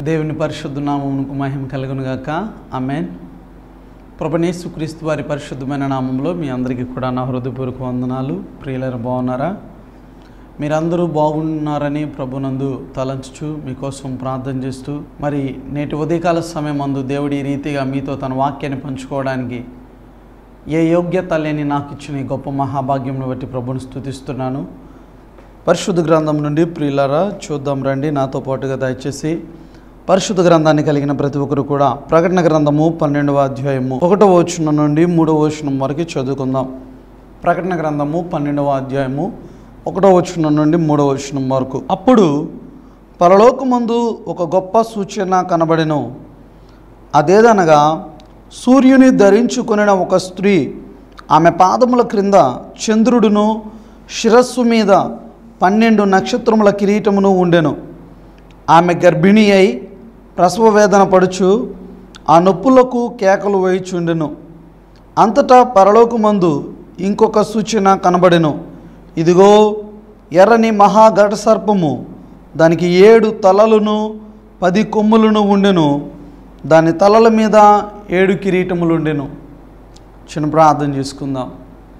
దేవుని పరిశుద్ధ నామమునకు మహిమ కలుగును గాక ఆమెన్ ప్రభనేసుక్రీస్తు వారి పరిశుద్ధమైన నామంలో మీ అందరికీ కూడా నా హృదయపూర్వక వందనాలు ప్రియులైన బాగున్నారా మీరందరూ బాగున్నారని ప్రభునందు తలంచుచు మీకోసం ప్రార్థన చేస్తూ మరి నేటి ఉదయకాల సమయం అందు దేవుడి ఈ రీతిగా మీతో తన వాక్యాన్ని పంచుకోవడానికి ఏ యోగ్యత లేని నాకు ఇచ్చిన ఈ గొప్ప మహాభాగ్యంను బట్టి ప్రభుని స్తుతిస్తున్నాను పరిశుద్ధ గ్రంథం నుండి ప్రియులారా చూద్దాం రండి నాతో పాటుగా దయచేసి పరిశుద్ధ గ్రంథాన్ని కలిగిన ప్రతి ఒక్కరు కూడా ప్రకటన గ్రంథము పన్నెండవ అధ్యాయము ఒకటవ వచనం నుండి మూడవ వచనం వరకు చదువుకుందాం ప్రకటన గ్రంథము పన్నెండవ అధ్యాయము ఒకటవ వచనం నుండి మూడవ వచనం వరకు అప్పుడు పరలోకమందు ఒక గొప్ప సూచన కనబడెను అదేదనగా సూర్యుని ధరించుకొనిన ఒక స్త్రీ ఆమె పాదముల క్రింద చంద్రుడును శిరస్సు మీద పన్నెండు నక్షత్రముల కిరీటమును ఉండెను ఆమె గర్భిణి అయి ప్రసవ వేదన పడుచు ఆ నొప్పులకు కేకలు వేయుచుండెను అంతటా పరలోకమందు ఇంకొక సూచన కనబడెను ఇదిగో ఎర్రని మహాఘట సర్పము దానికి ఏడు తలలను పది కొమ్ములను ఉండెను దాని తలల మీద ఏడు కిరీటములు ఉండెను చిన్న ప్రార్థన చేసుకుందాం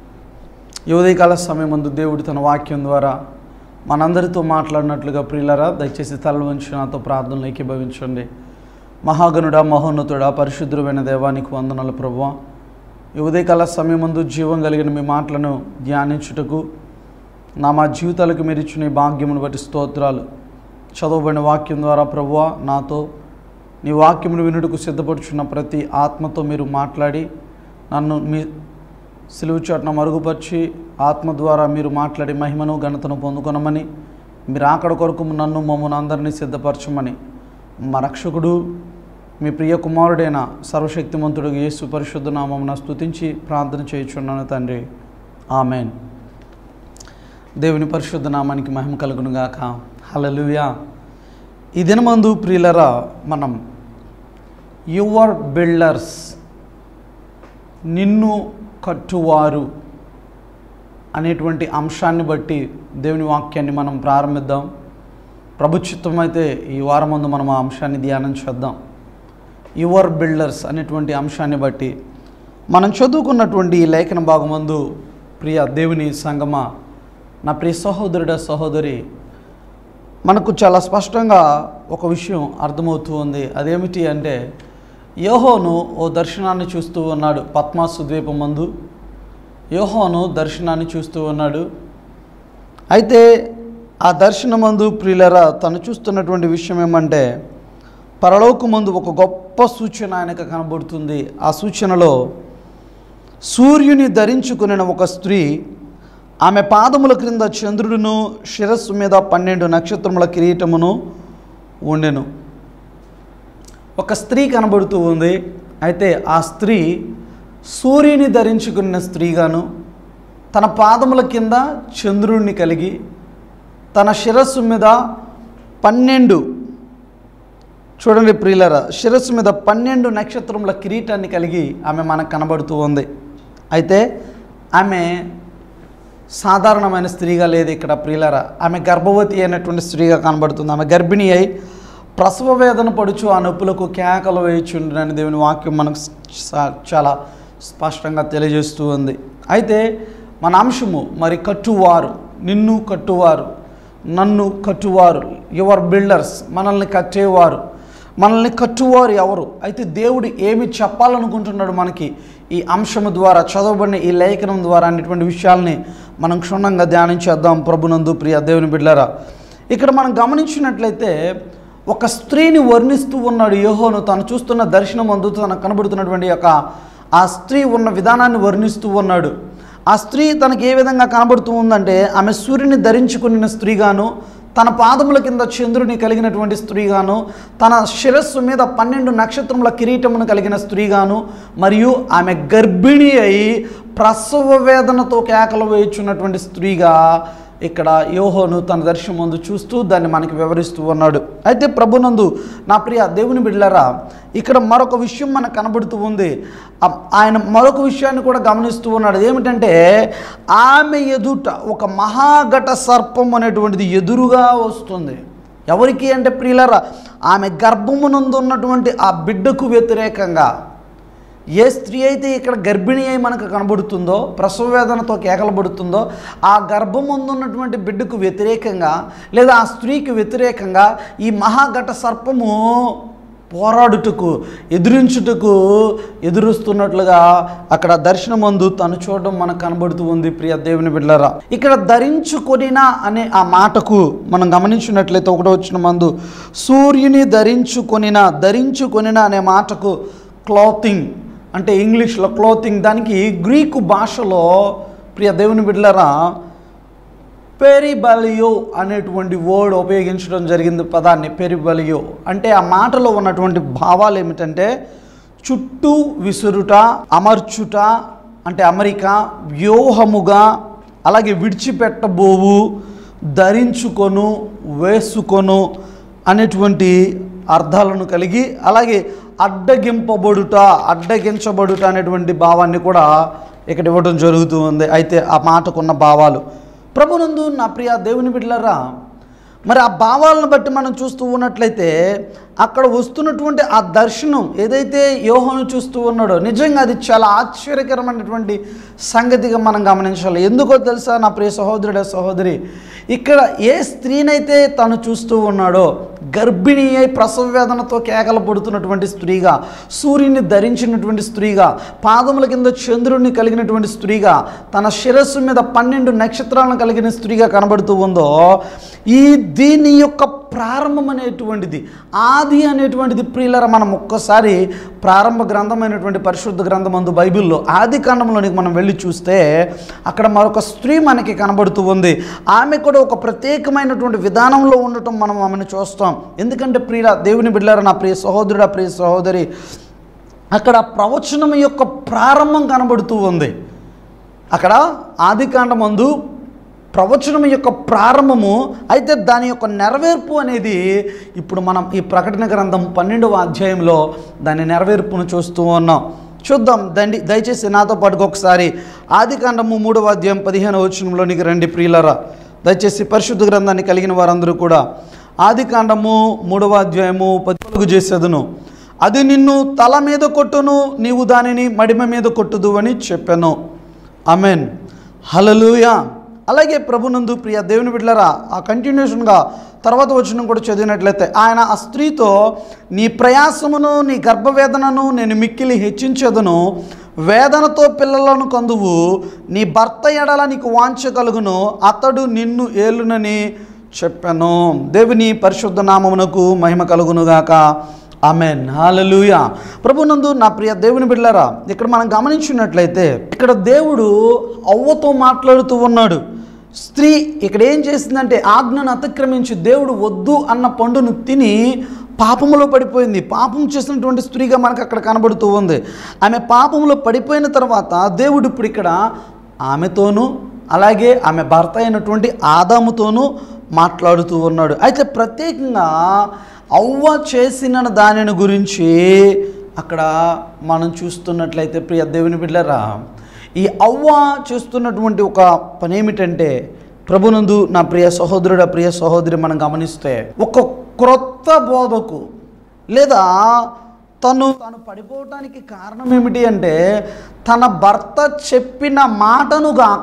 ఈ ఉదయకాల సమయం ముందు దేవుడు తన వాక్యం ద్వారా మనందరితో మాట్లాడినట్లుగా ప్రియులరా దయచేసి తల వంచి నాతో ప్రార్థనలు ఏకీభవించండి మహాగణుడా మహోన్నతుడా పరిశుద్ధమైన దేవానికి వందనాలు ప్రభువ ఈ ఉదయకాల సమయం ముందు జీవం కలిగిన మీ మాటలను ధ్యానించుటకు నా మా జీవితాలకు మీరు ఇచ్చిన ఈ భాగ్యమును బట్టి స్తోత్రాలు చదవబడిన వాక్యం ద్వారా ప్రభువ నాతో నీ వాక్యమును వినుటకు సిద్ధపడుచున్న ప్రతి ఆత్మతో మీరు మాట్లాడి నన్ను మీ సిలువు చాటున మరుగుపరిచి ఆత్మ ద్వారా మీరు మాట్లాడి మహిమను ఘనతను పొందుకొనమని మీరు ఆకడ కొరకు నన్ను మమ్మల్ని అందరినీ సిద్ధపరచమని మా రక్షకుడు మీ ప్రియ కుమారుడైన సర్వశక్తిమంతుడు యేసు పరిశుద్ధ నామమున స్తుతించి ప్రార్థన చేయుచున్నాను తండ్రి ఆమెన్ దేవుని పరిశుద్ధ నామానికి మహిమ కలుగును గాక హల్లెలూయా ఈ దినమందు ప్రియులరా మనం యువర్ బిల్డర్స్ నిన్ను కట్టువారు అనేటువంటి అంశాన్ని బట్టి దేవుని వాక్యాన్ని మనం ప్రారంభిద్దాం ప్రభుత్వం అయితే ఈ వారం ముందు మనం ఆ అంశాన్ని ధ్యానం చేద్దాం యువర్ బిల్డర్స్ అనేటువంటి అంశాన్ని బట్టి మనం చదువుకున్నటువంటి ఈ లేఖన భాగమందు ప్రియ దేవుని సంగమ నా ప్రియ సహోదరుడ సహోదరి మనకు చాలా స్పష్టంగా ఒక విషయం అర్థమవుతూ ఉంది అదేమిటి అంటే యోహోను ఓ దర్శనాన్ని చూస్తూ ఉన్నాడు పద్మాసు ద్వీపం మందు యోహోను దర్శనాన్ని చూస్తూ ఉన్నాడు అయితే ఆ దర్శనమందు ప్రియులరా తను చూస్తున్నటువంటి విషయం ఏమంటే పరలోకమందు ఒక గొప్ప సూచన ఆయనకు కనబడుతుంది ఆ సూచనలో సూర్యుని ధరించుకున్న ఒక స్త్రీ ఆమె పాదముల క్రింద చంద్రుడును శిరస్సు మీద పన్నెండు నక్షత్రముల కిరీటమును ఉండెను ఒక స్త్రీ కనబడుతూ ఉంది అయితే ఆ స్త్రీ సూర్యుని ధరించుకున్న స్త్రీగాను తన పాదముల కింద చంద్రుడిని కలిగి తన శిరస్సు మీద పన్నెండు చూడండి ప్రియులర శిరస్సు మీద పన్నెండు నక్షత్రముల కిరీటాన్ని కలిగి ఆమె మనకు కనబడుతూ ఉంది అయితే ఆమె సాధారణమైన స్త్రీగా లేదు ఇక్కడ ప్రియులర ఆమె గర్భవతి అయినటువంటి స్త్రీగా కనబడుతుంది ఆమె గర్భిణి అయి ప్రసవ వేదన పడుచు ఆ నొప్పులకు కేకలు వేయుచుండని దేవుని వాక్యం మనకు స- చాలా స్పష్టంగా తెలియజేస్తూ ఉంది అయితే మన అంశము మరి కట్టువారు నిన్ను కట్టువారు నన్ను కట్టువారు యువర్ బిల్డర్స్ మనల్ని కట్టేవారు మనల్ని కట్టువారు ఎవరు అయితే దేవుడు ఏమి చెప్పాలనుకుంటున్నాడు మనకి ఈ అంశము ద్వారా చదవబడిన ఈ లేఖనం ద్వారా అనేటువంటి విషయాల్ని మనం క్షుణ్ణంగా ధ్యానించేద్దాం ప్రభునందు ప్రియ దేవుని బిడ్డరా ఇక్కడ మనం గమనించినట్లయితే ఒక స్త్రీని వర్ణిస్తూ ఉన్నాడు యోహోను తను చూస్తున్న దర్శనం అందు తనకు కనబడుతున్నటువంటి యొక్క ఆ స్త్రీ ఉన్న విధానాన్ని వర్ణిస్తూ ఉన్నాడు ఆ స్త్రీ తనకి ఏ విధంగా కనబడుతూ ఉందంటే ఆమె సూర్యుని ధరించుకున్న స్త్రీగాను తన పాదముల కింద చంద్రుని కలిగినటువంటి స్త్రీగాను తన శిరస్సు మీద పన్నెండు నక్షత్రముల కిరీటమును కలిగిన స్త్రీగాను మరియు ఆమె గర్భిణి అయి ప్రసవ వేదనతో కేకలు వేయుచున్నటువంటి స్త్రీగా ఇక్కడ యోహోను తన దర్శనం ముందు చూస్తూ దాన్ని మనకి వివరిస్తూ ఉన్నాడు అయితే ప్రభునందు నా ప్రియ దేవుని బిడ్డలారా ఇక్కడ మరొక విషయం మనకు కనబడుతూ ఉంది ఆ- ఆయన మరొక విషయాన్ని కూడా గమనిస్తూ ఉన్నాడు ఏమిటంటే ఆమె ఎదుట ఒక మహాఘట సర్పం అనేటువంటిది ఎదురుగా వస్తుంది ఎవరికి అంటే ప్రియులరా ఆమె గర్భమునందు ఉన్నటువంటి ఆ బిడ్డకు వ్యతిరేకంగా ఏ స్త్రీ అయితే ఇక్కడ గర్భిణి అయి మనకు కనబడుతుందో ప్రసవ వేదనతో కేకలబడుతుందో ఆ గర్భం ఉన్నటువంటి బిడ్డకు వ్యతిరేకంగా లేదా ఆ స్త్రీకి వ్యతిరేకంగా ఈ మహాఘట సర్పము పోరాడుటకు ఎదిరించుటకు ఎదురుస్తున్నట్లుగా అక్కడ దర్శనమందు తను చూడడం మనకు కనబడుతూ ఉంది ప్రియ దేవుని బిడ్డలరా ఇక్కడ ధరించుకొనిన అనే ఆ మాటకు మనం గమనించినట్లయితే ఒకటో వచ్చిన మందు సూర్యుని ధరించుకొనిన ధరించుకొనిన అనే మాటకు క్లాతింగ్ అంటే ఇంగ్లీష్లో క్లోతింగ్ దానికి గ్రీకు భాషలో ప్రియ దేవుని బిడ్డలరా పెరిబలియో అనేటువంటి వర్డ్ ఉపయోగించడం జరిగింది పదాన్ని పెరిబలియో అంటే ఆ మాటలో ఉన్నటువంటి భావాలు ఏమిటంటే చుట్టూ విసురుట అమర్చుట అంటే అమరిక వ్యూహముగా అలాగే విడిచిపెట్టబోవు ధరించుకొను వేసుకొను అనేటువంటి అర్థాలను కలిగి అలాగే అడ్డగింపబడుట అడ్డగించబడుట అనేటువంటి భావాన్ని కూడా ఇక్కడ ఇవ్వడం జరుగుతూ ఉంది అయితే ఆ మాటకున్న భావాలు ప్రభునందు నా ప్రియ దేవుని బిడ్డలరా మరి ఆ భావాలను బట్టి మనం చూస్తూ ఉన్నట్లయితే అక్కడ వస్తున్నటువంటి ఆ దర్శనం ఏదైతే యోహను చూస్తూ ఉన్నాడో నిజంగా అది చాలా ఆశ్చర్యకరమైనటువంటి సంగతిగా మనం గమనించాలి ఎందుకో తెలుసా నా ప్రియ సహోదరుడే సహోదరి ఇక్కడ ఏ స్త్రీనైతే తను చూస్తూ ఉన్నాడో గర్భిణి అయి ప్రసవ వేదనతో కేకలు పడుతున్నటువంటి స్త్రీగా సూర్యుని ధరించినటువంటి స్త్రీగా పాదముల కింద చంద్రుడిని కలిగినటువంటి స్త్రీగా తన శిరస్సు మీద పన్నెండు నక్షత్రాలను కలిగిన స్త్రీగా కనబడుతూ ఉందో ఈ దీని యొక్క ప్రారంభం అనేటువంటిది ఆది అనేటువంటిది ప్రియులర మనం ఒక్కసారి ప్రారంభ గ్రంథమైనటువంటి పరిశుద్ధ గ్రంథమందు బైబిల్లో ఆది కాండంలోనికి మనం వెళ్ళి చూస్తే అక్కడ మరొక స్త్రీ మనకి కనబడుతూ ఉంది ఆమె కూడా ఒక ప్రత్యేకమైనటువంటి విధానంలో ఉండటం మనం ఆమెను చూస్తాం ఎందుకంటే ప్రియుల దేవుని బిడ్డారా నా ప్రియ సహోదరుడా ప్రియ సహోదరి అక్కడ ప్రవచనం యొక్క ప్రారంభం కనబడుతూ ఉంది అక్కడ ఆదికాండమందు ప్రవచనం యొక్క ప్రారంభము అయితే దాని యొక్క నెరవేర్పు అనేది ఇప్పుడు మనం ఈ ప్రకటన గ్రంథం పన్నెండవ అధ్యాయంలో దాని నెరవేర్పును చూస్తూ ఉన్నాం చూద్దాం దండి దయచేసి నాతో పాటుగా ఒకసారి ఆదికాండము మూడవ అధ్యాయం పదిహేను వచనంలోనికి రండి ప్రియులరా దయచేసి పరిశుద్ధ గ్రంథాన్ని కలిగిన వారందరూ కూడా ఆదికాండము మూడవ అధ్యాయము పద్నాలుగు చేసేదను అది నిన్ను తల మీద కొట్టును నీవు దానిని మడిమ మీద కొట్టుదు అని చెప్పాను అమెన్ హలలుయా అలాగే ప్రభునందు ప్రియ దేవుని బిడ్డలరా ఆ కంటిన్యూషన్గా తర్వాత వచ్చిన కూడా చదివినట్లయితే ఆయన ఆ స్త్రీతో నీ ప్రయాసమును నీ గర్భవేదనను నేను మిక్కిలి హెచ్చించదును వేదనతో పిల్లలను కందువు నీ భర్త ఎడల నీకు వాంఛ కలుగును అతడు నిన్ను ఏలునని చెప్పాను దేవుని పరిశుద్ధ నామమునకు మహిమ కలుగునుగాక ఆమెన్ హాలలుయ ప్రభునందు నా ప్రియ దేవుని బిడ్డలారా ఇక్కడ మనం గమనించినట్లయితే ఇక్కడ దేవుడు అవ్వతో మాట్లాడుతూ ఉన్నాడు స్త్రీ ఇక్కడ ఏం చేసిందంటే ఆజ్ఞను అతిక్రమించి దేవుడు వద్దు అన్న పండును తిని పాపములో పడిపోయింది పాపం చేసినటువంటి స్త్రీగా మనకు అక్కడ కనబడుతూ ఉంది ఆమె పాపంలో పడిపోయిన తర్వాత దేవుడు ఇప్పుడు ఇక్కడ ఆమెతోనూ అలాగే ఆమె భర్త అయినటువంటి ఆదాముతోనూ మాట్లాడుతూ ఉన్నాడు అయితే ప్రత్యేకంగా అవ్వ చేసిన దానిని గురించి అక్కడ మనం చూస్తున్నట్లయితే ప్రియ దేవుని బిడ్డరా ఈ అవ్వ చేస్తున్నటువంటి ఒక పని ఏమిటంటే ప్రభునందు నా ప్రియ సహోదరుడ ప్రియ సహోదరి మనం గమనిస్తే ఒక క్రొత్త బోధకు లేదా తను తను పడిపోవటానికి కారణం ఏమిటి అంటే తన భర్త చెప్పిన మాటను గాక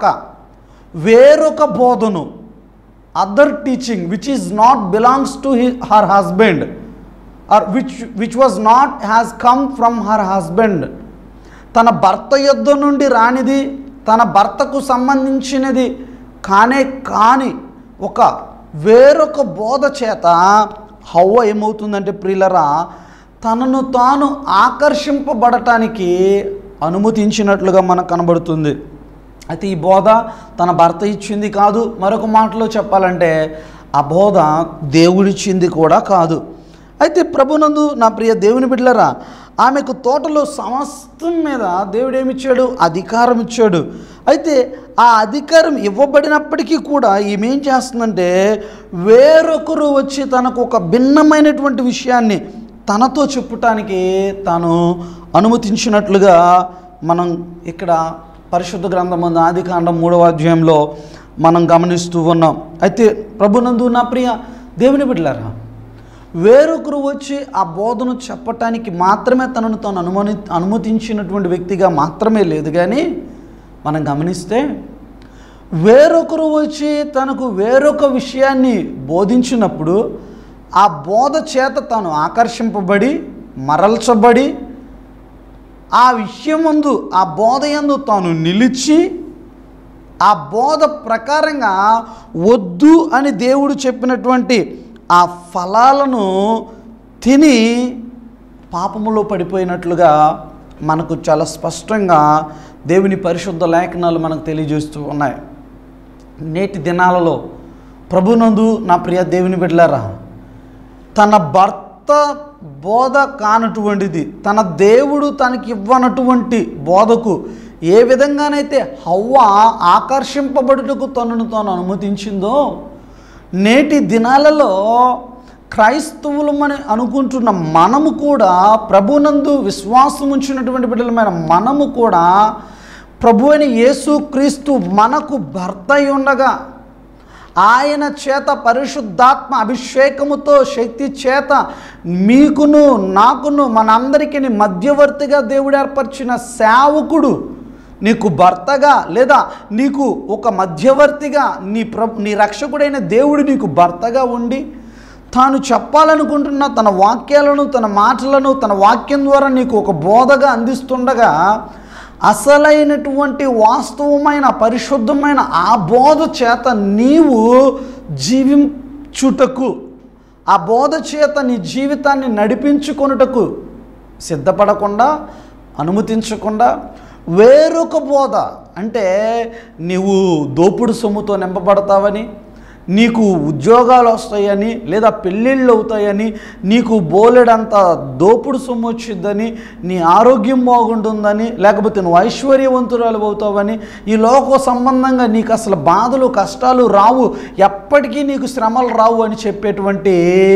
వేరొక బోధను other teaching which is not belongs to he her husband or which which was not has come from her husband తన భర్త యుద్ధ నుండి రానిది తన భర్తకు సంబంధించినది కానే కాని ఒక వేరొక బోధ చేత హవ్వ ఏమవుతుందంటే ప్రియులరా తనను తాను ఆకర్షింపబడటానికి అనుమతించినట్లుగా మనకు కనబడుతుంది అయితే ఈ బోధ తన భర్త ఇచ్చింది కాదు మరొక మాటలో చెప్పాలంటే ఆ బోధ దేవుడిచ్చింది కూడా కాదు అయితే ప్రభునందు నా ప్రియ దేవుని బిడ్డలరా ఆమెకు తోటలో సమస్తం మీద దేవుడు ఏమిచ్చాడు అధికారం ఇచ్చాడు అయితే ఆ అధికారం ఇవ్వబడినప్పటికీ కూడా ఈమె ఏం చేస్తుందంటే వేరొకరు వచ్చి తనకు ఒక భిన్నమైనటువంటి విషయాన్ని తనతో చెప్పుటానికి తాను అనుమతించినట్లుగా మనం ఇక్కడ పరిశుద్ధ గ్రంథం ముందు ఆది కాండం మూడవ అధ్యాయంలో మనం గమనిస్తూ ఉన్నాం అయితే ప్రభునందు నా ప్రియ దేవుని బిడ్డలారా వేరొకరు వచ్చి ఆ బోధను చెప్పటానికి మాత్రమే తనను తాను అనుమతి అనుమతించినటువంటి వ్యక్తిగా మాత్రమే లేదు కానీ మనం గమనిస్తే వేరొకరు వచ్చి తనకు వేరొక విషయాన్ని బోధించినప్పుడు ఆ బోధ చేత తాను ఆకర్షింపబడి మరల్చబడి ఆ విషయం ముందు ఆ బోధ యందు తాను నిలిచి ఆ బోధ ప్రకారంగా వద్దు అని దేవుడు చెప్పినటువంటి ఆ ఫలాలను తిని పాపములో పడిపోయినట్లుగా మనకు చాలా స్పష్టంగా దేవుని పరిశుద్ధ లేఖనాలు మనకు తెలియజేస్తూ ఉన్నాయి నేటి దినాలలో ప్రభునందు నా ప్రియ దేవుని బిడ్డలారా తన భర్త బోధ కానటువంటిది తన దేవుడు తనకి ఇవ్వనటువంటి బోధకు ఏ విధంగానైతే హవ్వ ఆకర్షింపబడుటకు తనను తాను అనుమతించిందో నేటి దినాలలో క్రైస్తవులమని అనుకుంటున్న మనము కూడా ప్రభునందు విశ్వాసం ఉంచినటువంటి బిడ్డలమైన మనము కూడా ప్రభు అయిన యేసుక్రీస్తు మనకు భర్త అయి ఉండగా ఆయన చేత పరిశుద్ధాత్మ అభిషేకముతో శక్తి చేత మీకును నాకును మనందరికీ మధ్యవర్తిగా దేవుడు ఏర్పరిచిన సేవకుడు నీకు భర్తగా లేదా నీకు ఒక మధ్యవర్తిగా నీ ప్ర నీ రక్షకుడైన దేవుడు నీకు భర్తగా ఉండి తాను చెప్పాలనుకుంటున్న తన వాక్యాలను తన మాటలను తన వాక్యం ద్వారా నీకు ఒక బోధగా అందిస్తుండగా అసలైనటువంటి వాస్తవమైన పరిశుద్ధమైన ఆ బోధ చేత నీవు జీవించుటకు ఆ బోధ చేత నీ జీవితాన్ని నడిపించుకొనుటకు సిద్ధపడకుండా అనుమతించకుండా వేరొక బోధ అంటే నీవు దోపుడు సొమ్ముతో నింపబడతావని నీకు ఉద్యోగాలు వస్తాయని లేదా పెళ్ళిళ్ళు అవుతాయని నీకు బోలెడంత దోపుడు సొమ్ము వచ్చిందని నీ ఆరోగ్యం బాగుంటుందని లేకపోతే నువ్వు ఐశ్వర్యవంతురాలు అవుతావని ఈ లోక సంబంధంగా నీకు అసలు బాధలు కష్టాలు రావు ఎప్పటికీ నీకు శ్రమలు రావు అని చెప్పేటువంటి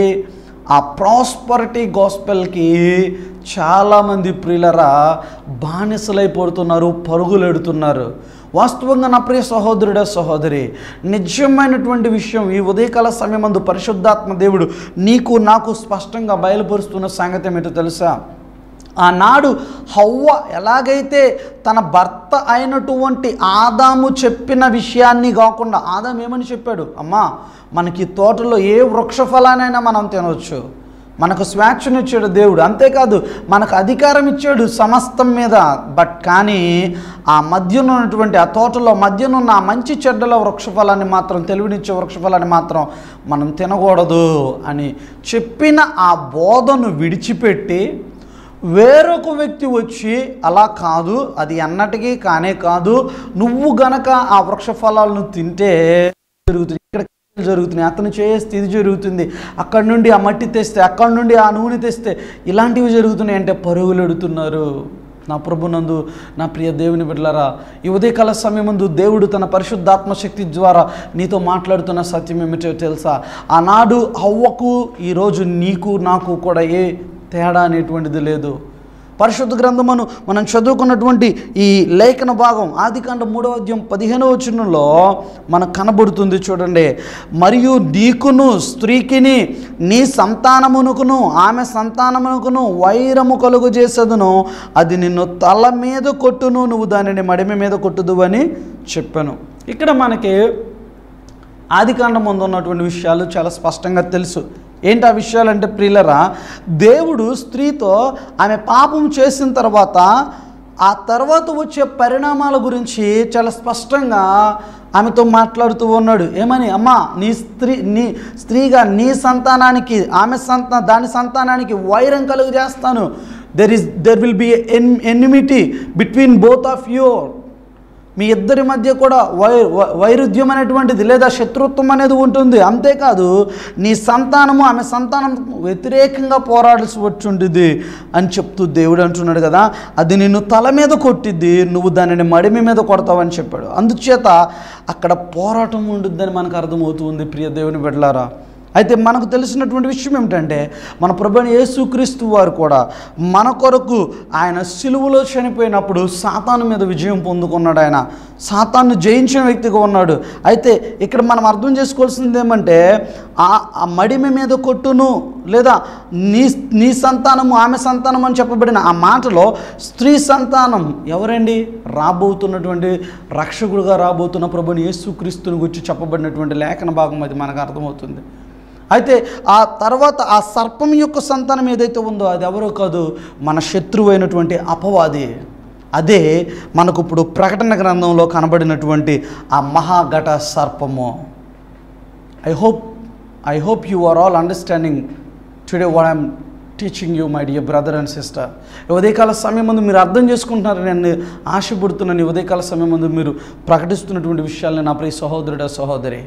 ఆ ప్రాస్పరిటీ గాస్పెల్కి చాలామంది ప్రియులరా బానిసలైపోతున్నారు పరుగులు ఎడుతున్నారు వాస్తవంగా నా ప్రియ సహోదరుడే సహోదరి నిజమైనటువంటి విషయం ఈ ఉదయకాల సమయమందు పరిశుద్ధాత్మ దేవుడు నీకు నాకు స్పష్టంగా బయలుపరుస్తున్న సంగతి ఏమిటో తెలుసా ఆనాడు హవ్వ ఎలాగైతే తన భర్త అయినటువంటి ఆదాము చెప్పిన విషయాన్ని కాకుండా ఆదాం ఏమని చెప్పాడు అమ్మా మనకి తోటలో ఏ వృక్ష ఫలానైనా మనం తినవచ్చు మనకు స్వేచ్ఛనిచ్చాడు దేవుడు అంతేకాదు మనకు అధికారం ఇచ్చాడు సమస్తం మీద బట్ కానీ ఆ మధ్యన ఉన్నటువంటి ఆ తోటలో మధ్యనున్న ఆ మంచి చెడ్డల వృక్షఫలాన్ని మాత్రం తెలివినిచ్చే వృక్షఫలాన్ని మాత్రం మనం తినకూడదు అని చెప్పిన ఆ బోధను విడిచిపెట్టి వేరొక వ్యక్తి వచ్చి అలా కాదు అది ఎన్నటికీ కానే కాదు నువ్వు గనక ఆ వృక్ష ఫలాలను తింటే జరుగుతుంది ఇక్కడ జరుగుతున్నాయి అతను చేస్తే ఇది జరుగుతుంది అక్కడి నుండి ఆ మట్టి తెస్తే అక్కడి నుండి ఆ నూనె తెస్తే ఇలాంటివి జరుగుతున్నాయి అంటే పరుగులు ఎడుతున్నారు నా ప్రభునందు నా ప్రియ దేవుని బిడ్డలారా ఈ ఉదయకాల సమయమందు దేవుడు తన పరిశుద్ధాత్మ శక్తి ద్వారా నీతో మాట్లాడుతున్న సత్యం ఏమిటో తెలుసా ఆనాడు హవ్వకు ఈరోజు నీకు నాకు కూడా ఏ తేడా అనేటువంటిది లేదు పరిశుద్ధ గ్రంథమును మనం చదువుకున్నటువంటి ఈ లేఖన భాగం ఆదికాండ మూడవ అధ్యాయం పదిహేనవ వచనంలో మనకు కనబడుతుంది చూడండి మరియు నీకును స్త్రీకిని నీ సంతానమునకును ఆమె సంతానమునకును వైరము కలుగు చేసేదును అది నిన్ను తల మీద కొట్టును నువ్వు దానిని మడిమ మీద కొట్టుదు అని చెప్పాను ఇక్కడ మనకి ఆదికాండం ముందు ఉన్నటువంటి విషయాలు చాలా స్పష్టంగా తెలుసు ఏంటి ఆ విషయాలు అంటే ప్రియులరా దేవుడు స్త్రీతో ఆమె పాపం చేసిన తర్వాత ఆ తర్వాత వచ్చే పరిణామాల గురించి చాలా స్పష్టంగా ఆమెతో మాట్లాడుతూ ఉన్నాడు ఏమని అమ్మా నీ స్త్రీ నీ స్త్రీగా నీ సంతానానికి ఆమె సంతా దాని సంతానానికి వైరం కలుగు చేస్తాను there is there will be an enmity between both of you మీ ఇద్దరి మధ్య కూడా వై వై- వైరుధ్యం అనేటువంటిది లేదా శత్రుత్వం అనేది ఉంటుంది అంతేకాదు నీ సంతానము ఆమె సంతానం వ్యతిరేకంగా పోరాడాల్సి వచ్చుంటుంది అని చెప్తూ దేవుడు అంటున్నాడు కదా అది నిన్ను తల మీద కొట్టిద్ది నువ్వు దానిని మడిమి మీద కొడతావని చెప్పాడు అందుచేత అక్కడ పోరాటం ఉంటుందని మనకు అర్థమవుతుంది ప్రియ దేవుని బిడ్డలారా అయితే మనకు తెలిసినటువంటి విషయం ఏమిటంటే మన ప్రభుని యేసుక్రీస్తు వారు కూడా మన కొరకు ఆయన సిలువలో చనిపోయినప్పుడు సాతాను మీద విజయం పొందుకున్నాడు ఆయన సాతాను జయించిన వ్యక్తిగా ఉన్నాడు అయితే ఇక్కడ మనం అర్థం చేసుకోవాల్సింది ఏమంటే ఆ ఆ మడిమ మీద కొట్టును లేదా నీ నీ సంతానము ఆమె సంతానం అని చెప్పబడిన ఆ మాటలో స్త్రీ సంతానం ఎవరండి రాబోతున్నటువంటి రక్షకుడుగా రాబోతున్న ప్రభుని యేసుక్రీస్తుని గురించి చెప్పబడినటువంటి లేఖన భాగం అది మనకు అర్థమవుతుంది అయితే ఆ తర్వాత ఆ సర్పం యొక్క సంతానం ఏదైతే ఉందో అది ఎవరో కాదు మన శత్రువు అయినటువంటి అపవాది అదే మనకు ఇప్పుడు ప్రకటన గ్రంథంలో కనబడినటువంటి ఆ మహాఘట సర్పము I hope I hope you are all understanding today what I'm teaching you my dear brother and sister ఈ ఉదయకాల సమయం ముందు మీరు అర్థం చేసుకుంటున్నారు నేను ఆశపడుతున్నాను ఈ ఉదయకాల సమయం ముందు మీరు ప్రకటిస్తున్నటువంటి విషయాలని నా ప్రియ సహోదరుడ సహోదరి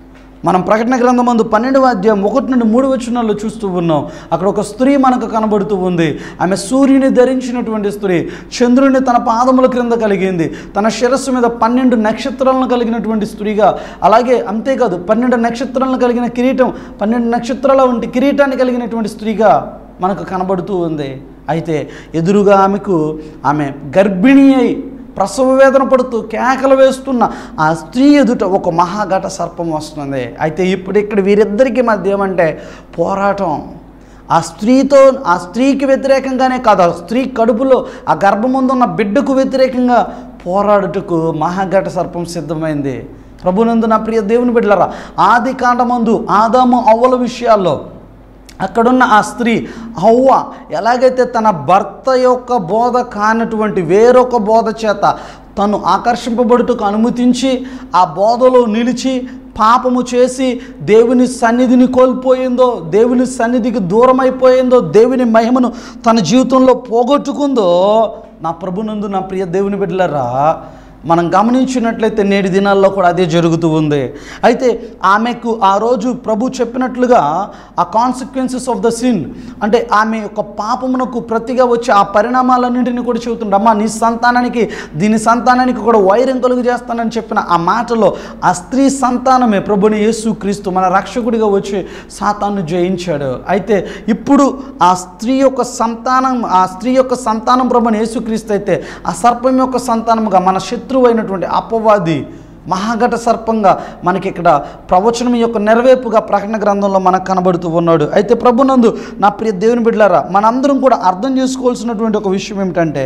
మనం ప్రకటన గ్రంథం మందు పన్నెండవ అధ్యాయం ఒకటి నుండి మూడు వచనాల్లో చూస్తూ ఉన్నాం అక్కడ ఒక స్త్రీ మనకు కనబడుతూ ఉంది ఆమె సూర్యుని ధరించినటువంటి స్త్రీ చంద్రుని తన పాదముల క్రింద కలిగింది తన శిరస్సు మీద పన్నెండు నక్షత్రాలను కలిగినటువంటి స్త్రీగా అలాగే అంతేకాదు పన్నెండు నక్షత్రాలను కలిగిన కిరీటం పన్నెండు నక్షత్రాల వంటి కిరీటాన్ని కలిగినటువంటి స్త్రీగా మనకు కనబడుతూ ఉంది అయితే ఎదురుగా ఆమెకు ఆమె గర్భిణి అయి ప్రసవ వేదన పడుతూ కేకలు వేస్తున్న ఆ స్త్రీ ఎదుట ఒక మహాఘట సర్పం వస్తుంది అయితే ఇప్పుడు ఇక్కడ వీరిద్దరికి మధ్య ఏమంటే పోరాటం ఆ స్త్రీతో ఆ స్త్రీకి వ్యతిరేకంగానే కాదు ఆ స్త్రీ కడుపులో ఆ గర్భముందున్న బిడ్డకు వ్యతిరేకంగా పోరాడుటకు మహాఘట సర్పం సిద్ధమైంది ప్రభునందు నా ప్రియ దేవుని బిడ్డలరా ఆది కాండమందు ఆదాము అవ్వల విషయాల్లో అక్కడున్న ఆ స్త్రీ హవ్వ ఎలాగైతే తన భర్త యొక్క బోధ కానటువంటి వేరొక బోధ చేత తను ఆకర్షింపబడుటకు అనుమతించి ఆ బోధలో నిలిచి పాపము చేసి దేవుని సన్నిధిని కోల్పోయిందో దేవుని సన్నిధికి దూరం అయిపోయిందో దేవుని మహిమను తన జీవితంలో పోగొట్టుకుందో నా ప్రభునందు నా ప్రియ దేవుని బిడ్డలరా మనం గమనించినట్లయితే నేటి దినాల్లో కూడా అదే జరుగుతూ ఉంది అయితే ఆమెకు ఆ రోజు ప్రభు చెప్పినట్లుగా ఆ కాన్సిక్వెన్సెస్ ఆఫ్ ద సిన్ అంటే ఆమె యొక్క పాపమునకు ప్రతిగా వచ్చే ఆ పరిణామాలన్నింటినీ కూడా చెబుతుండ అమ్మా నీ సంతానానికి దీని సంతానానికి కూడా వైరం కలుగు చేస్తానని చెప్పిన ఆ మాటలో ఆ స్త్రీ సంతానమే ప్రభుని యేసు క్రీస్తు మన రక్షకుడిగా వచ్చి సాతాను జయించాడు అయితే ఇప్పుడు ఆ స్త్రీ యొక్క సంతానం ఆ స్త్రీ యొక్క సంతానం ప్రభుని యేసుక్రీస్తు అయితే ఆ సర్పం యొక్క సంతానముగా మన శత్రువు అయినటువంటి అపవాది మహాఘట సర్పంగా మనకి ఇక్కడ ప్రవచనం యొక్క నెరవేర్పుగా ప్రకటన గ్రంథంలో మనకు కనబడుతూ ఉన్నాడు అయితే ప్రభునందు నా ప్రియ దేవుని బిడ్డలారా మనందరం కూడా అర్థం చేసుకోవాల్సినటువంటి ఒక విషయం ఏమిటంటే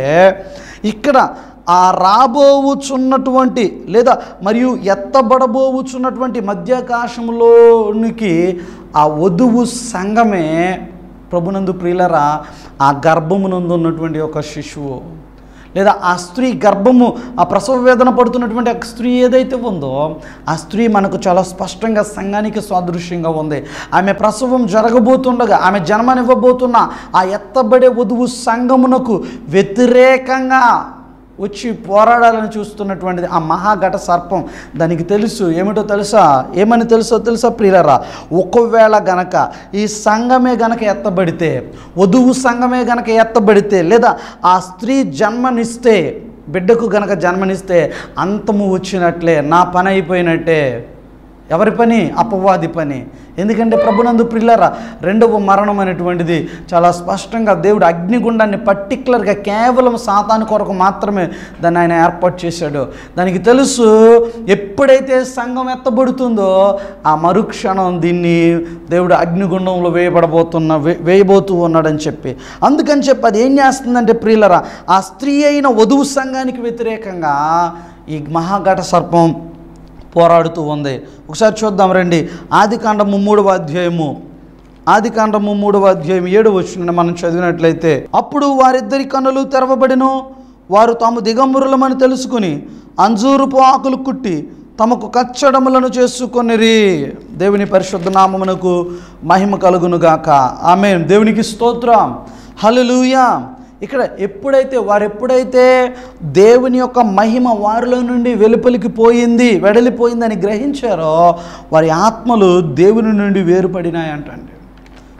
ఇక్కడ ఆ రాబోవుచున్నటువంటి లేదా మరియు ఎత్తబడబోవుచున్నటువంటి మధ్యాకాశంలోనికి ఆ వధువు సంఘమే ప్రభునందు ప్రియులరా ఆ గర్భమునందు ఉన్నటువంటి ఒక శిశువు లేదా ఆ స్త్రీ గర్భము ఆ ప్రసవ వేదన పడుతున్నటువంటి ఆ స్త్రీ ఏదైతే ఉందో ఆ స్త్రీ మనకు చాలా స్పష్టంగా సంఘానికి సాదృశ్యంగా ఉంది ఆమె ప్రసవం జరగబోతుండగా ఆమె జన్మనివ్వబోతున్న ఆ ఎత్తబడే వధువు సంఘమునకు వ్యతిరేకంగా వచ్చి పోరాడాలని చూస్తున్నటువంటిది ఆ మహాఘట సర్పం దానికి తెలుసు ఏమిటో తెలుసా ఏమని తెలుసో తెలుసా ప్రియులరా ఒకవేళ గనక ఈ సంఘమే గనక ఎత్తబడితే వధువు సంఘమే గనక ఎత్తబడితే లేదా ఆ స్త్రీ జన్మనిస్తే బిడ్డకు గనక జన్మనిస్తే అంతము వచ్చినట్లే నా పని అయిపోయినట్టే ఎవరి పని అపవాది పని ఎందుకంటే ప్రభునందు ప్రిల్లరా రెండవ మరణం అనేటువంటిది చాలా స్పష్టంగా దేవుడు అగ్నిగుండాన్ని పర్టికులర్గా కేవలం సాతాను కొరకు మాత్రమే దాన్ని ఆయన ఏర్పాటు చేశాడు దానికి తెలుసు ఎప్పుడైతే సంఘం ఎత్తబడుతుందో ఆ మరుక్షణం దీన్ని దేవుడు అగ్నిగుండంలో వేయబడబోతున్న వే- వేయబోతూ ఉన్నాడని చెప్పి అందుకని చెప్పి అది ఏం చేస్తుందంటే ప్రియులరా ఆ స్త్రీ అయిన వధువు సంఘానికి వ్యతిరేకంగా ఈ మహాఘట సర్పం పోరాడుతూ ఉంది ఒకసారి చూద్దాం రండి ఆది కాండము మూడవ అధ్యాయము ఆది కాండము మూడవ అధ్యాయం ఏడు వచ్చిన మనం చదివినట్లయితే అప్పుడు వారిద్దరి కన్నులు తెరవబడిను వారు తాము దిగంబరులమని తెలుసుకుని అంజూరుపు ఆకులు కుట్టి తమకు కచ్చడములను చేసుకొనిరి దేవుని పరిశుద్ధ నామమునకు మహిమ కలుగునుగాక ఆమె దేవునికి స్తోత్రం హల్లెలూయా ఇక్కడ ఎప్పుడైతే వారు ఎప్పుడైతే దేవుని యొక్క మహిమ వారిలో నుండి వెలుపలికి పోయింది వెడలిపోయిందని గ్రహించారో వారి ఆత్మలు దేవుని నుండి వేరుపడినాయంటండి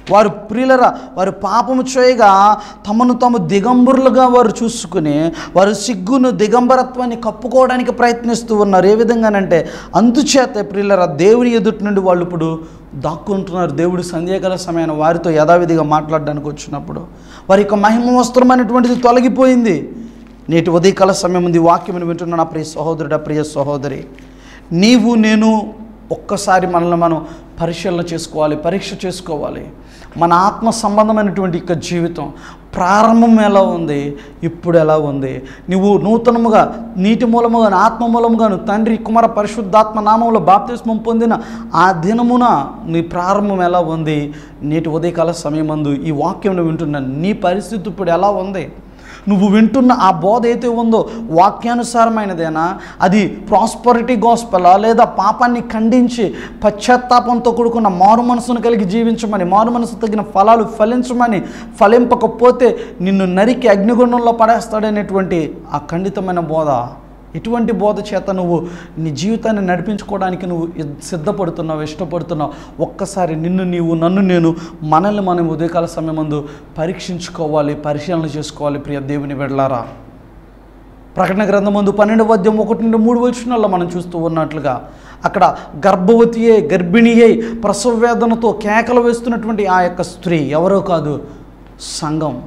వారు ప్రియులరా వారు పాపము చేయగా తమను తాము దిగంబరులుగా వారు చూసుకుని వారు సిగ్గును దిగంబరత్వాన్ని కప్పుకోవడానికి ప్రయత్నిస్తూ ఉన్నారు ఏ విధంగానంటే అందుచేత ప్రియులరా దేవుని ఎదుటి నుండి వాళ్ళు ఇప్పుడు దాక్కుంటున్నారు దేవుడు సంధ్యాకాల సమయాన వారితో యథావిధిగా మాట్లాడడానికి వచ్చినప్పుడు వారి యొక్క మహిమ వస్త్రం అనేటువంటిది తొలగిపోయింది నేటి ఉదయకాల సమయం ఉంది వాక్యమును వింటున్న నా ప్రియ సహోదరుడ ప్రియ సహోదరి నీవు నేను ఒక్కసారి మనల్ని మనం పరిశీలన చేసుకోవాలి పరీక్ష చేసుకోవాలి మన ఆత్మ సంబంధమైనటువంటి యొక్క జీవితం ప్రారంభం ఎలా ఉంది ఇప్పుడు ఎలా ఉంది నువ్వు నూతనముగా నీటి మూలముగా ఆత్మ మూలముగాను తండ్రి కుమార పరిశుద్ధాత్మ నామంలో బాప్తిస్మం పొందిన ఆ దినమున నీ ప్రారంభం ఎలా ఉంది నేటి ఉదయకాల సమయమందు ఈ వాక్యం వింటున్న నీ పరిస్థితి ఇప్పుడు ఎలా ఉంది నువ్వు వింటున్న ఆ బోధ అయితే ఉందో వాక్యానుసారమైనదేనా అది ప్రాస్పరిటీ గోస్పలా లేదా పాపాన్ని ఖండించి పశ్చాత్తాపంతో కూడుకున్న మారు మనసును కలిగి జీవించమని మారు మనసు తగిన ఫలాలు ఫలించమని ఫలింపకపోతే నిన్ను నరికి అగ్నిగుండంలో పడేస్తాడనేటువంటి ఆ ఖండితమైన బోధ ఎటువంటి బోధ చేత నువ్వు నీ జీవితాన్ని నడిపించుకోవడానికి నువ్వు ఇద్- సిద్ధపడుతున్నావు ఇష్టపడుతున్నావు ఒక్కసారి నిన్ను నీవు నన్ను నేను మనల్ని మనం ఉదయకాల సమయమందు పరీక్షించుకోవాలి పరిశీలన చేసుకోవాలి ప్రియ దేవుని వెళ్ళారా ప్రకటన గ్రంథం ముందు పన్నెండు వద్యం ఒకటి నుండి మూడు వచనాల్లో మనం చూస్తూ ఉన్నట్లుగా అక్కడ గర్భవతియే గర్భిణియే ప్రసవ వేదనతో కేకలు వేస్తున్నటువంటి ఆ యొక్క స్త్రీ ఎవరో కాదు సంఘం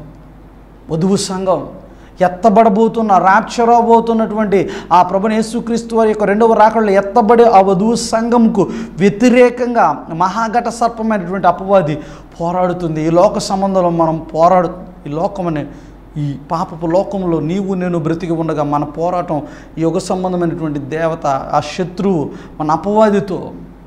వధువు సంఘం ఎత్తబడబోతున్న ర్యాప్చర్ అవబోతున్నటువంటి ఆ ప్రభుని యేసుక్రీస్తు వారి యొక్క రెండవ రాకడలో ఎత్తబడే ఆ వధువు సంఘంకు వ్యతిరేకంగా మహాఘట సర్పమైనటువంటి అపవాది పోరాడుతుంది ఈ లోక సంబంధంలో మనం పోరాడు ఈ లోకమనే ఈ పాపపు లోకంలో నీవు నేను బ్రతికి ఉండగా మన పోరాటం ఈ యుగ సంబంధమైనటువంటి దేవత ఆ శత్రువు మన అపవాదితో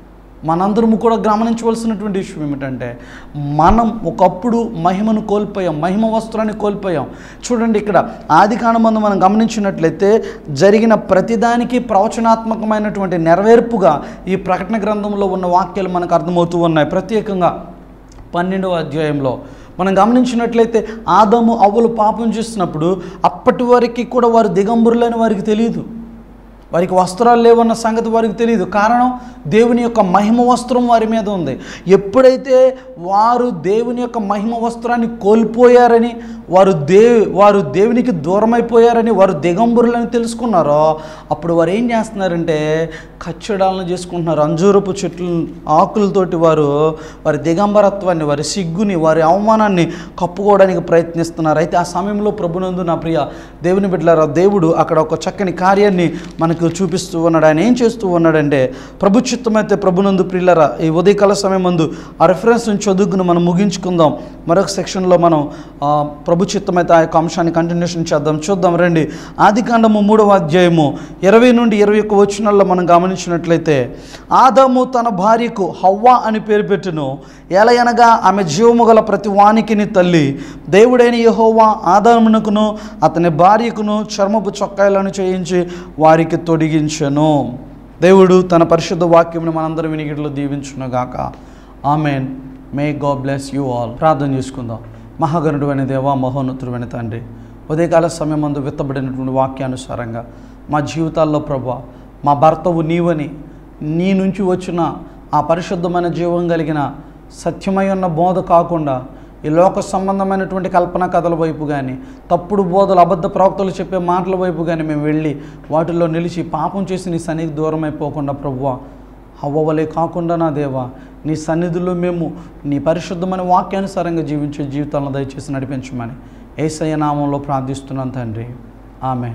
మనందరము కూడా గమనించవలసినటువంటి విషయం ఏమిటంటే మనం ఒకప్పుడు మహిమను కోల్పోయాం మహిమ వస్త్రాన్ని కోల్పోయాం చూడండి ఇక్కడ ఆది కాండమందు మనం గమనించినట్లయితే జరిగిన ప్రతిదానికి ప్రవచనాత్మకమైనటువంటి నెరవేర్పుగా ఈ ప్రకటన గ్రంథంలో ఉన్న వాక్యాలు మనకు అర్థమవుతూ ఉన్నాయి ప్రత్యేకంగా పన్నెండవ అధ్యాయంలో మనం గమనించినట్లయితే ఆదాము అవ్వలు పాపం చేస్తున్నప్పుడు అప్పటి వరకు కూడా వారు దిగంబరులని వారికి తెలియదు వారికి వస్త్రాలు లేవన్న సంగతి వారికి తెలియదు కారణం దేవుని యొక్క మహిమ వస్త్రం వారి మీద ఉంది ఎప్పుడైతే వారు దేవుని యొక్క మహిమ వస్త్రాన్ని కోల్పోయారని వారు దే వారు దేవునికి దూరమైపోయారని వారు దిగంబరులని తెలుసుకున్నారో అప్పుడు వారు ఏం చేస్తున్నారంటే కచ్చడాలను చేసుకుంటున్నారు అంజూరపు చెట్లు ఆకులతోటి వారు వారి దిగంబరత్వాన్ని వారి సిగ్గుని వారి అవమానాన్ని కప్పుకోవడానికి ప్రయత్నిస్తున్నారు అయితే ఆ సమయంలో ప్రభునందు నా ప్రియ దేవుని బిడ్డలారా దేవుడు అక్కడ ఒక చక్కని కార్యాన్ని మనకు చూపిస్తూ ఉన్నాడు ఆయన ఏం చేస్తూ ఉన్నాడంటే ప్రభు చిత్తమైతే ప్రభునందు ప్రియులరా ఈ ఉదయకాల సమయం మందు ఆ రెఫరెన్స్ చదువుకుని మనం ముగించుకుందాం మరొక సెక్షన్లో మనం ఆ, ప్రభు చిత్తమైతే ఆ యొక్క అంశాన్ని కంటిన్యూషన్ చేద్దాం చూద్దాం రండి ఆది కాండము మూడవ అధ్యాయము ఇరవై నుండి ఇరవై ఒక్క వచనాల్లో మనం గమనించినట్లయితే ఆదాము తన భార్యకు హవ్వ అని పేరు పెట్టును ఎలయనగా ఆమె జీవము గల ప్రతి వానికిని తల్లి దేవుడైన యెహోవా ఆదామునకును అతని భార్యకును చర్మపు చొక్కాయలను చేయించి వారికి తొడిగించెను దేవుడు తన పరిశుద్ధ వాక్యమును మనందరం వినికిడిలో దీవించునుగాక amen may God bless you all ప్రార్థన చేసుకుందాం మహాగణుడు అనే దేవా మహోన్నతుడు తండ్రి ఉదయకాల సమయమందు విత్తబడినటువంటి వాక్యానుసారంగా మా జీవితాల్లో ప్రభా మా భర్తవు నీవని నీ నుంచి వచ్చిన ఆ పరిశుద్ధమైన జీవం కలిగిన సత్యమై ఉన్న బోధ కాకుండా ఈ లోక సంబంధమైనటువంటి కల్పన కథల వైపు కానీ తప్పుడు బోధలు అబద్ధ ప్రవక్తలు చెప్పే మాటల వైపు కానీ మేము వెళ్ళి వాటిల్లో నిలిచి పాపం చేసి నీ సన్నిధికి దూరం అయిపోకుండా ప్రభువా అవ్వవలే కాకుండా నా దేవా నీ సన్నిధిలో మేము నీ పరిశుద్ధమైన వాక్యానుసారంగా జీవించే జీవితాలను దయచేసి నడిపించమని ఏసయ్య నామంలో ప్రార్థిస్తున్నాను తండ్రి ఆమె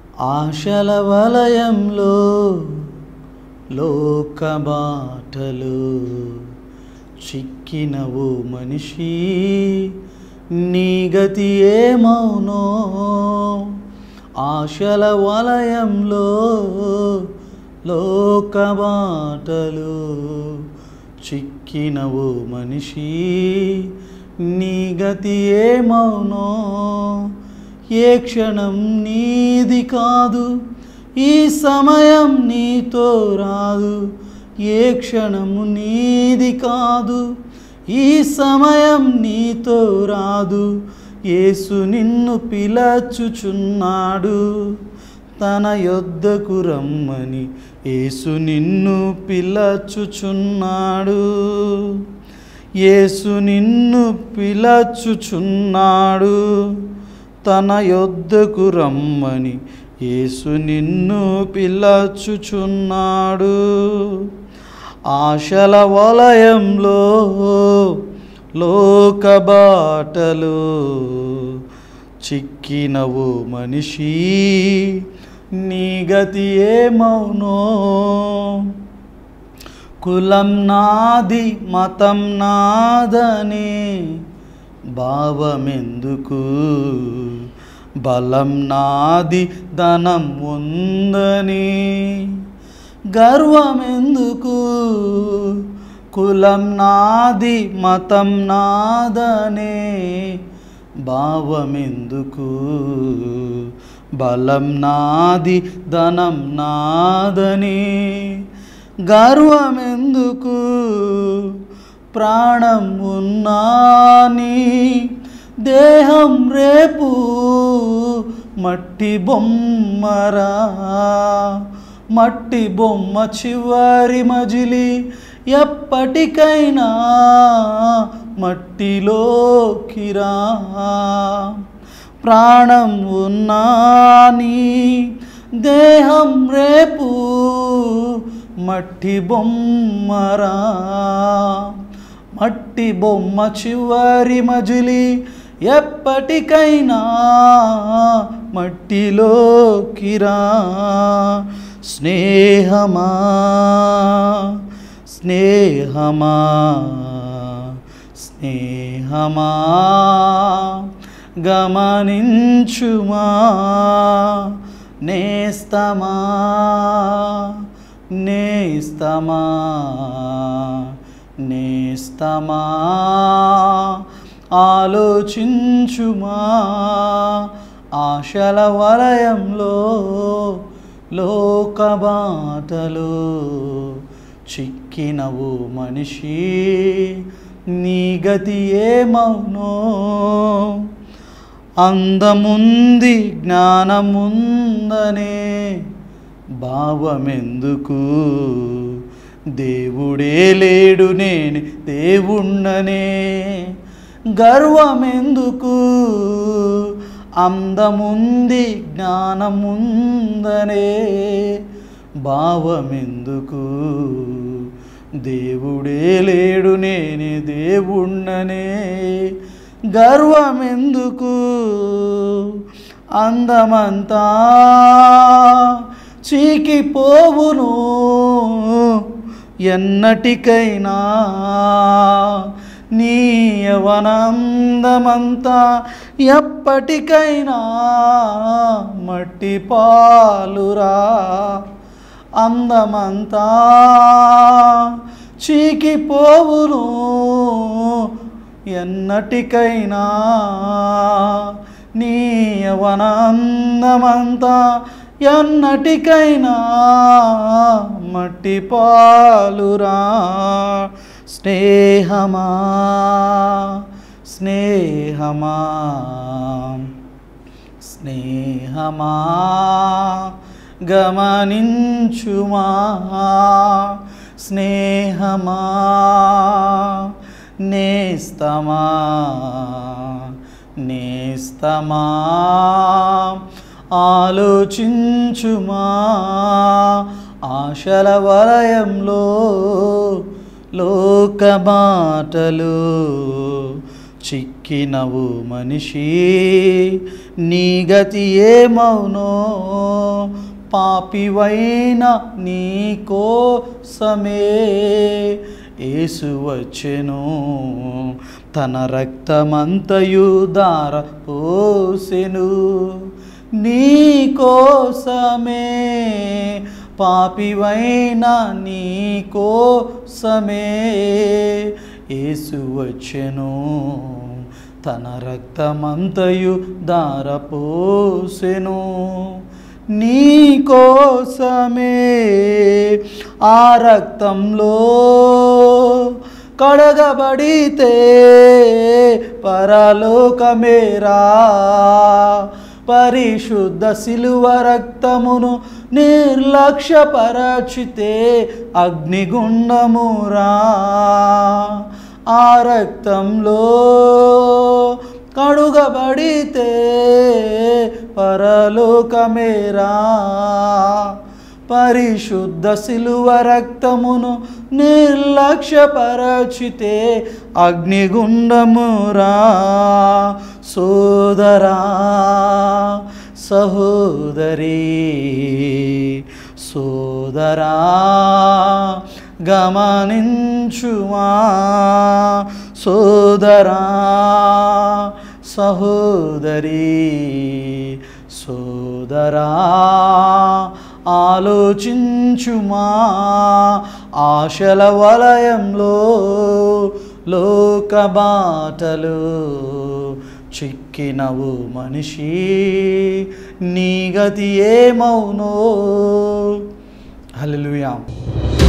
ఆశల వలయంలో లోక బాటలు చిక్కినవు మనిషి నీ గతి ఏమౌనో ఆశల వలయంలో లోక బాటలు చిక్కినవు మనిషి నీ గతి ఏమౌనో ఏ క్షణం నీది కాదు ఈ సమయం నీతో రాదు ఏ క్షణము నీది కాదు ఈ సమయం నీతో రాదు యేసు నిన్ను పిలచుచున్నాడు తన యొద్దకు రమ్మని యేసు నిన్ను పిలచుచున్నాడు యేసు నిన్ను పిలచుచున్నాడు తన యొద్దకు రమ్మని యేసు నిన్ను పిలచుచున్నాడు ఆశల వలయంలో లోక బాటలు చిక్కినవు మనిషి నీ గతి ఏమౌనో కులం నాది మతం నాదని భావమెందుకు బలం నాది ధనం ఉందని గర్వమెందుకు కులం నాది మతం నాదనే భావమెందుకు బలం నాది ధనం నాదని గర్వమెందుకు ప్రాణం ఉన్నాని దేహం రేపు మట్టి బొమ్మరా మట్టి బొమ్మ చివరి మజిలి ఎప్పటికైనా మట్టిలోకిరా ప్రాణం ఉన్నాని దేహం రేపు మట్టి బొమ్మరా మట్టి బొమ్మ చివరి మజిలి ఎప్పటికైనా మట్టిలోకిరా స్నేహమా స్నేహమా స్నేహమా గమనించుమా నేస్తమా నేస్తమా నేస్తమా ఆలోచించుమా ఆశల వలయంలో లోకబాటలో చిక్కినవు మనిషి నీ గతి ఏమౌనో అందముంది జ్ఞానముందనే భావమెందుకు దేవుడే లేడు నేను దేవుణ్ణనే గర్వమెందుకు అందముంది జ్ఞానముందనే భావమెందుకు దేవుడే లేడు నేనే దేవుణ్ణనే గర్వమెందుకు అందమంతా చీకిపోవును ఎన్నటికైనా నీ యవనందమంతా ఎప్పటికైనా మట్టి పాలురా అందమంతా చీకిపోవును ఎన్నటికైనా నీ యవనందమంతా ఎన్నటికైనా మట్టి పాలురా స్నేహమా స్నేహమా స్నేహమా గమనించుమా స్నేహమా నేస్తమా నేస్తమా ఆలోచించుమా ఆశల వలయంలో లోకమాటలు చిక్కినవు మనిషి నీ గతి ఏమౌనో పాపివైన నీ కోసమే యేసు వచ్చెను తన రక్తమంతయు దార పోసెను నీ కోసమే పాపివైన నీ కోసమే యేసు వచ్చెను తన రక్తమంతయు దారపోసెను నీ కోసమే ఆ రక్తంలో కడగబడితే పరలోకమేరా పరిశుద్ధ శిలువ రక్తమును నిర్లక్ష్యపరచితే అగ్నిగుండమురా ఆ రక్తంలో కడుగబడితే పరలోకమేరా పరిశుద్ధ శిలువ రక్తమును నిర్లక్ష్యపరచితే అగ్నిగుండమురా సోదరా సహోదరి సోదరా గమనించుమా సోదరా సహోదరి సోదరా ఆలోచించుమా ఆశల వలయంలో లోక బాటలు చిక్కినవు మనిషి నీ గతి ఏమవునో హల్లెలూయా